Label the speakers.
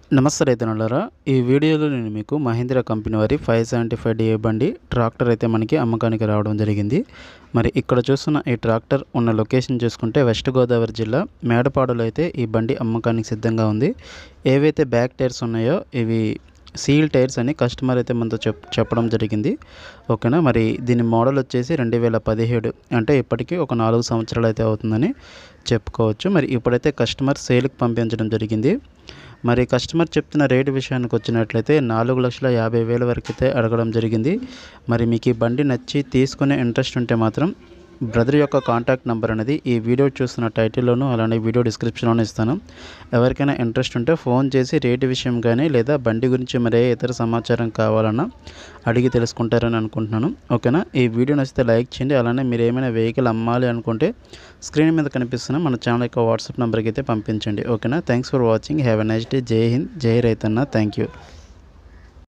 Speaker 1: నమస్తే రైతనులారా ఈ వీడియోలో నేను మీకు మహీంద్రా కంపెనీ వారి ఫైవ్ సెవెంటీ ఫైవ్ డిఏ బండి ట్రాక్టర్ అయితే మనకి అమ్మకానికి రావడం జరిగింది మరి ఇక్కడ చూస్తున్న ఈ ట్రాక్టర్ ఉన్న లొకేషన్ చూసుకుంటే వెస్ట్ గోదావరి జిల్లా మేడపాడులో అయితే ఈ బండి అమ్మకానికి సిద్ధంగా ఉంది ఏవైతే బ్యాక్ టైర్స్ ఉన్నాయో ఇవి సీల్ టైర్స్ అని కస్టమర్ అయితే మనతో చెప్ చెప్పడం జరిగింది ఓకేనా మరి దీని మోడల్ వచ్చేసి రెండు వేల పదిహేడు అంటే ఇప్పటికీ ఒక నాలుగు సంవత్సరాలు అయితే అవుతుందని చెప్పుకోవచ్చు మరి ఇప్పుడైతే కస్టమర్ సేల్కి పంపించడం జరిగింది మరి కస్టమర్ చెప్తున్న రేటు విషయానికి వచ్చినట్లయితే నాలుగు లక్షల యాభై వేల వరకు అయితే అడగడం జరిగింది మరి మీకు ఈ బండి నచ్చి తీసుకునే ఇంట్రెస్ట్ ఉంటే మాత్రం బ్రదర్ యొక్క కాంటాక్ట్ నెంబర్ అనేది ఈ వీడియో చూస్తున్న టైటిల్లోనూ అలానే వీడియో డిస్క్రిప్షన్లోనూ ఇస్తాను ఎవరికైనా ఇంట్రెస్ట్ ఉంటే ఫోన్ చేసి రేటు విషయం కానీ లేదా బండి గురించి మరే ఇతర సమాచారం కావాలన్నా అడిగి తెలుసుకుంటారని అనుకుంటున్నాను ఓకేనా ఈ వీడియో నచ్చితే లైక్ చేయండి అలానే మీరు ఏమైనా వెహికల్ అమ్మాలి అనుకుంటే స్క్రీన్ మీద కనిపిస్తున్న మన ఛానల్ యొక్క వాట్సాప్ నెంబర్కి అయితే పంపించండి ఓకేనా thanks for watching have a nice day Jai Hind జై రైతన్న థ్యాంక్ యూ